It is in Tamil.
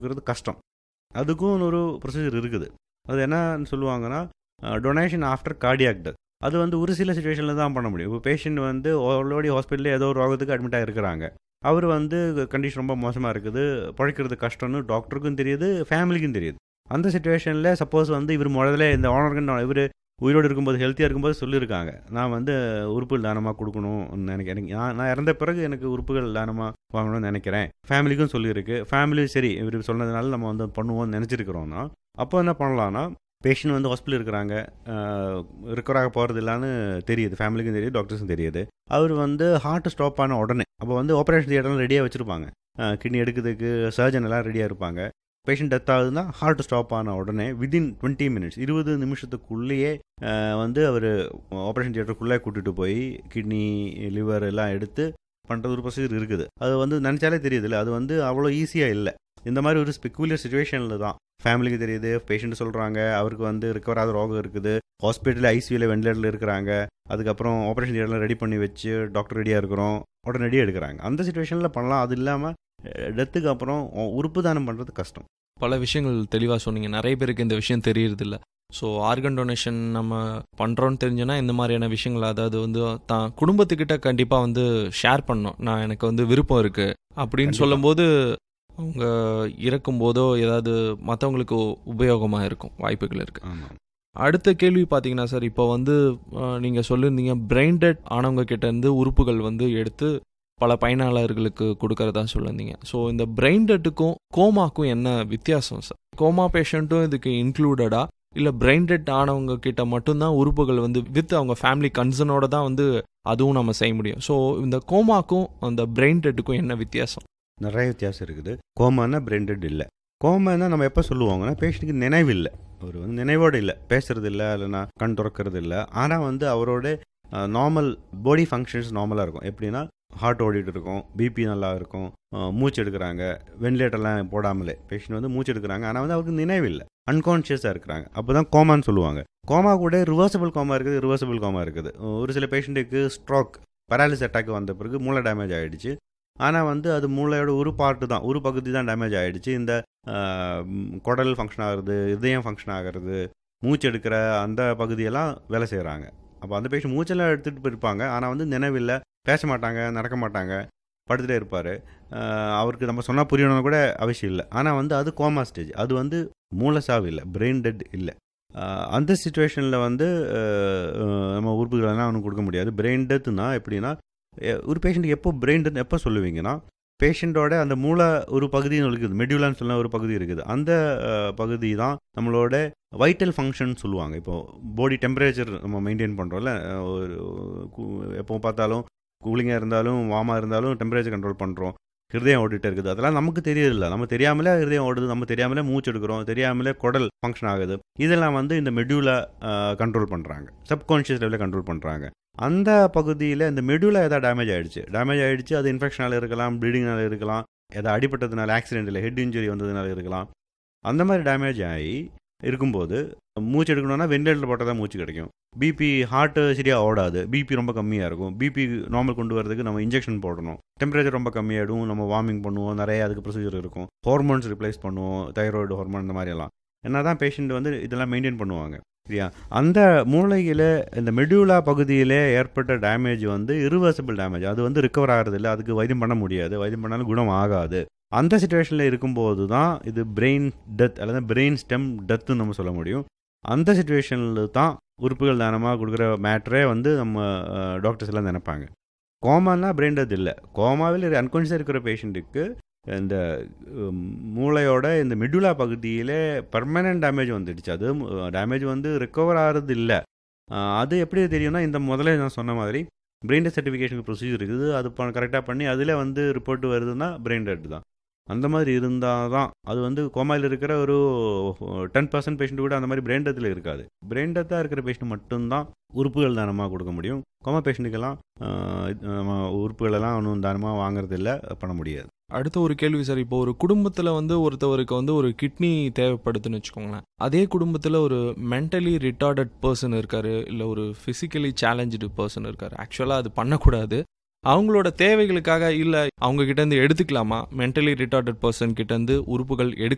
இருக்கிறது கஷ்டம் அதுக்கும் ஒரு ப்ரொசீஜர் இருக்குது அது என்னன்னு சொல்லுவாங்கன்னா டொனேஷன் ஆஃப்டர் கார்டியாக் டெத் அது வந்து ஒரு சில சுச்சுவேஷனில் தான் பண்ண முடியும் இப்போ பேஷண்ட் வந்து ஆல்ரெடி ஹாஸ்பிட்டலில் ஏதோ ஒரு ரோகத்துக்கு அட்மிட் ஆகிருக்கிறாங்க அவர் வந்து கண்டிஷன் ரொம்ப மோசமாக இருக்குது பழைக்கிறது கஷ்டம்னு டாக்டருக்கும் தெரியுது ஃபேமிலிக்கும் தெரியுது அந்த சுச்சுவேஷனில் சப்போஸ் வந்து இவர் முதல்ல இந்த ஆனர்கன் இவர் உயிரோடு இருக்கும்போது ஹெல்த்தியாக இருக்கும்போது சொல்லியிருக்காங்க நான் வந்து உறுப்புகள் தானமாக கொடுக்கணும்னு நினைக்கிறேன் எனக்கு நான் நான் இறந்த பிறகு எனக்கு உறுப்புகள் தானமாக வாங்கணும்னு நினைக்கிறேன் ஃபேமிலிக்கும் சொல்லியிருக்கு ஃபேமிலி சரி இவர் சொன்னதுனால நம்ம வந்து பண்ணுவோம்னு நினச்சிருக்கிறோம்னா அப்போ என்ன பண்ணலான்னா பேஷண்ட் வந்து ஹாஸ்பிட்டல் இருக்கிறாங்க ரிக்கவர் ஆக போகிறது இல்லைன்னு தெரியுது ஃபேமிலிக்கும் தெரியுது டாக்டர்ஸும் தெரியுது அவர் வந்து ஹார்ட் ஸ்டாப் ஆன உடனே அப்போ வந்து ஆப்ரேஷன் தியேட்டர்லாம் ரெடியாக வச்சுருப்பாங்க கிட்னி எடுக்கிறதுக்கு சர்ஜன் எல்லாம் ரெடியாக இருப்பாங்க பேஷண்ட் டெத் ஆகுதுன்னா ஹார்ட் ஸ்டாப் ஆன உடனே வித்தின் டுவெண்ட்டி மினிட்ஸ் இருபது நிமிஷத்துக்குள்ளேயே வந்து அவர் ஆப்ரேஷன் தியேட்டருக்குள்ளே கூட்டிகிட்டு போய் கிட்னி லிவர் எல்லாம் எடுத்து பண்ணுறது ஒரு ப்ரொசீஜர் இருக்குது அது வந்து நினச்சாலே தெரியுதுல்ல அது வந்து அவ்வளோ ஈஸியாக இல்லை இந்த மாதிரி ஒரு ஸ்பெக்குலர் சுச்சுவேஷனில் தான் ஃபேமிலிக்கு தெரியுது பேஷண்ட் சொல்கிறாங்க அவருக்கு வந்து ரிக்கவர் ஆகிற ரோகம் இருக்குது ஹாஸ்பிட்டலில் ஐசியூவில் வெண்டிலேட்டரில் இருக்கிறாங்க அதுக்கப்புறம் ஆப்ரேஷன் தியேட்டரில் ரெடி பண்ணி வச்சு டாக்டர் ரெடியாக இருக்கிறோம் உடனடியாக எடுக்கிறாங்க அந்த சுச்சுவேஷனில் பண்ணலாம் அது இல்லாமல் டெத்துக்கு அப்புறம் உறுப்பு தானம் பண்ணுறது கஷ்டம் பல விஷயங்கள் தெளிவாக சொன்னீங்க நிறைய பேருக்கு இந்த விஷயம் தெரியறதில்ல ஸோ ஆர்கன் டொனேஷன் நம்ம பண்ணுறோன்னு தெரிஞ்சுன்னா இந்த மாதிரியான விஷயங்கள் அதாவது வந்து தான் குடும்பத்துக்கிட்ட கண்டிப்பாக வந்து ஷேர் பண்ணோம் நான் எனக்கு வந்து விருப்பம் இருக்குது அப்படின்னு சொல்லும்போது அவங்க இறக்கும் போதோ ஏதாவது மற்றவங்களுக்கு உபயோகமாக இருக்கும் வாய்ப்புகள் இருக்குது அடுத்த கேள்வி பார்த்தீங்கன்னா சார் இப்போ வந்து நீங்கள் சொல்லியிருந்தீங்க பிரெயின்டெட் ஆனவங்க கிட்ட இருந்து உறுப்புகள் வந்து எடுத்து பல பயனாளர்களுக்கு கொடுக்கறதா சொல்லியிருந்தீங்க ஸோ இந்த பிரெயின் டெட்டுக்கும் கோமாக்கும் என்ன வித்தியாசம் சார் கோமா பேஷண்ட்டும் இதுக்கு இன்க்ளூடடா இல்லை பிரெயின் டெட் ஆனவங்க கிட்ட மட்டும்தான் உறுப்புகள் வந்து வித் அவங்க ஃபேமிலி கன்சர்னோட தான் வந்து அதுவும் நம்ம செய்ய முடியும் ஸோ இந்த கோமாக்கும் அந்த பிரெயின் டெட்டுக்கும் என்ன வித்தியாசம் நிறைய வித்தியாசம் இருக்குது கோமானா பிரெயின் டெட் இல்லை கோமானா நம்ம எப்போ சொல்லுவாங்கன்னா பேஷண்ட்டுக்கு நினைவு இல்லை அவர் வந்து நினைவோடு இல்லை பேசுறது இல்லை இல்லைனா கண் திறக்கிறது இல்லை ஆனால் வந்து அவரோட நார்மல் பாடி ஃபங்க்ஷன்ஸ் நார்மலாக இருக்கும் எப்படின்னா ஹார்ட் ஓடிட்டு இருக்கும் பிபி நல்லா இருக்கும் மூச்சு எடுக்கிறாங்க வென்டிலேட்டர்லாம் போடாமலே பேஷண்ட் வந்து மூச்சு எடுக்கிறாங்க ஆனால் வந்து அவருக்கு நினைவு இல்லை அன்கான்ஷியஸாக இருக்கிறாங்க அப்போ தான் கோமான்னு சொல்லுவாங்க கோமா கூட ரிவர்சபிள் கோமா இருக்குது ரிவர்சபிள் கோமா இருக்குது ஒரு சில பேஷண்ட்டுக்கு ஸ்ட்ரோக் பராலிஸ் அட்டாக் வந்த பிறகு மூளை டேமேஜ் ஆகிடுச்சு ஆனால் வந்து அது மூளையோட ஒரு பார்ட்டு தான் ஒரு பகுதி தான் டேமேஜ் ஆகிடுச்சு இந்த குடல் ஃபங்க்ஷன் ஆகுறது இதயம் ஃபங்க்ஷன் ஆகிறது மூச்சு எடுக்கிற அந்த பகுதியெல்லாம் வேலை செய்கிறாங்க அப்போ அந்த பேஷண்ட் மூச்செல்லாம் எடுத்துகிட்டு போயிருப்பாங்க ஆனால் வந்து நினைவில்லை பேச மாட்டாங்க நடக்க மாட்டாங்க படுத்துகிட்டே இருப்பார் அவருக்கு நம்ம சொன்னால் புரியணும்னு கூட அவசியம் இல்லை ஆனால் வந்து அது கோமா ஸ்டேஜ் அது வந்து மூலசாவு இல்லை பிரெயின் டெட் இல்லை அந்த சுச்சுவேஷனில் வந்து நம்ம உறுப்புகளெல்லாம் அவனுக்கு கொடுக்க முடியாது பிரெயின் டெத்துனா எப்படின்னா ஒரு பேஷண்ட்டுக்கு எப்போ பிரெயின் டெத் எப்போ சொல்லுவீங்கன்னா பேஷண்ட்டோட அந்த மூளை ஒரு பகுதின்னு இருக்குது மெடியூலான்னு சொல்ல ஒரு பகுதி இருக்குது அந்த பகுதி தான் நம்மளோட வைட்டல் ஃபங்க்ஷன் சொல்லுவாங்க இப்போது பாடி டெம்பரேச்சர் நம்ம மெயின்டைன் பண்ணுறோம்ல ஒரு எப்போ பார்த்தாலும் கூலிங்காக இருந்தாலும் வாமாக இருந்தாலும் டெம்பரேச்சர் கண்ட்ரோல் பண்ணுறோம் ஹிருதயம் ஓடிட்டே இருக்குது அதெல்லாம் நமக்கு தெரியல நம்ம தெரியாமலே ஹிருதயம் ஓடுது நம்ம தெரியாமலே மூச்சு எடுக்கிறோம் தெரியாமலே குடல் ஃபங்க்ஷன் ஆகுது இதெல்லாம் வந்து இந்த மெடியூலை கண்ட்ரோல் பண்ணுறாங்க சப்கான்ஷியஸ் லெவலில் கண்ட்ரோல் பண்ணுறாங்க அந்த பகுதியில் இந்த மெடியூலா எதாவது டேமேஜ் ஆகிடுச்சு டேமேஜ் ஆகிடுச்சு அது இன்ஃபெக்ஷனால் இருக்கலாம் ப்ளீடிங்னால இருக்கலாம் எதாவது அடிப்பட்டதுனால ஆக்சிடென்ட்டில் ஹெட் இன்ஜுரி வந்ததுனால இருக்கலாம் அந்த மாதிரி டேமேஜ் ஆகி இருக்கும்போது மூச்சு எடுக்கணும்னா வெண்டிலேட்டர் போட்டால் தான் மூச்சு கிடைக்கும் பிபி ஹார்ட்டு சரியாக ஓடாது பிபி ரொம்ப கம்மியாக இருக்கும் பிபி நார்மல் கொண்டு வரதுக்கு நம்ம இன்ஜெக்ஷன் போடணும் டெம்பரேச்சர் ரொம்ப கம்மியாகிடும் நம்ம வார்மிங் பண்ணுவோம் நிறைய அதுக்கு ப்ரொசீஜர் இருக்கும் ஹார்மோன்ஸ் ரிப்ளேஸ் பண்ணுவோம் தைராய்டு ஹார்மோன் இந்த மாதிரியெல்லாம் என்ன தான் பேஷண்ட் வந்து இதெல்லாம் மெயின்டைன் பண்ணுவாங்க சரியா அந்த மூளையில் இந்த மெடியூலா பகுதியில் ஏற்பட்ட டேமேஜ் வந்து இரிவர்சிபிள் டேமேஜ் அது வந்து ரிக்கவர் ஆகிறது இல்லை அதுக்கு வைத்தியம் பண்ண முடியாது வைத்தியம் பண்ணாலும் குணம் ஆகாது அந்த சுச்சுவேஷனில் இருக்கும்போது தான் இது பிரெயின் டெத் அல்லது பிரெயின் ஸ்டெம் டெத்துன்னு நம்ம சொல்ல முடியும் அந்த சுச்சுவேஷனில் தான் உறுப்புகள் தானமாக கொடுக்குற மேட்ரே வந்து நம்ம டாக்டர்ஸ் எல்லாம் நினைப்பாங்க கோமானா பிரெயின் டெத் இல்லை கோமாவில் அன்கான்ஷியஸாக இருக்கிற பேஷண்ட்டுக்கு இந்த மூளையோட இந்த மிடுலா பகுதியில் பர்மனன்ட் டேமேஜ் வந்துடுச்சு அது டேமேஜ் வந்து ரிக்கவர் ஆகிறது இல்லை அது எப்படி தெரியும்னா இந்த முதல்ல நான் சொன்ன மாதிரி பிரெயின் டெத் சர்டிஃபிகேஷன் ப்ரொசீஜர் இருக்குது அது கரெக்டாக பண்ணி அதில் வந்து ரிப்போர்ட் வருதுன்னா பிரெயின் டெட் தான் அந்த மாதிரி இருந்தால் தான் அது வந்து கோமாயில் இருக்கிற ஒரு டென் பர்சன்ட் பேஷண்ட் கூட அந்த மாதிரி பிரெயின் டெத்தில் இருக்காது பிரெயின் டெத்தாக இருக்கிற பேஷண்ட் மட்டும்தான் உறுப்புகள் தானமாக கொடுக்க முடியும் கோமா பேஷண்ட்டுக்கெல்லாம் நம்ம உறுப்புகளெல்லாம் ஒன்றும் தானமாக வாங்குறது இல்லை பண்ண முடியாது அடுத்த ஒரு கேள்வி சார் இப்போ ஒரு குடும்பத்தில் வந்து ஒருத்தவருக்கு வந்து ஒரு கிட்னி தேவைப்படுதுன்னு வச்சுக்கோங்களேன் அதே குடும்பத்தில் ஒரு மென்டலி ரிட்டார்டட் பர்சன் இருக்காரு இல்லை ஒரு ஃபிசிக்கலி சேலஞ்சு பர்சன் இருக்காரு ஆக்சுவலாக அது பண்ணக்கூடாது அவங்களோட தேவைகளுக்காக இல்லை அவங்க கிட்டேருந்து எடுத்துக்கலாமா மென்டலி ரிட்டார்டட் பர்சன் கிட்டேருந்து உறுப்புகள் எடு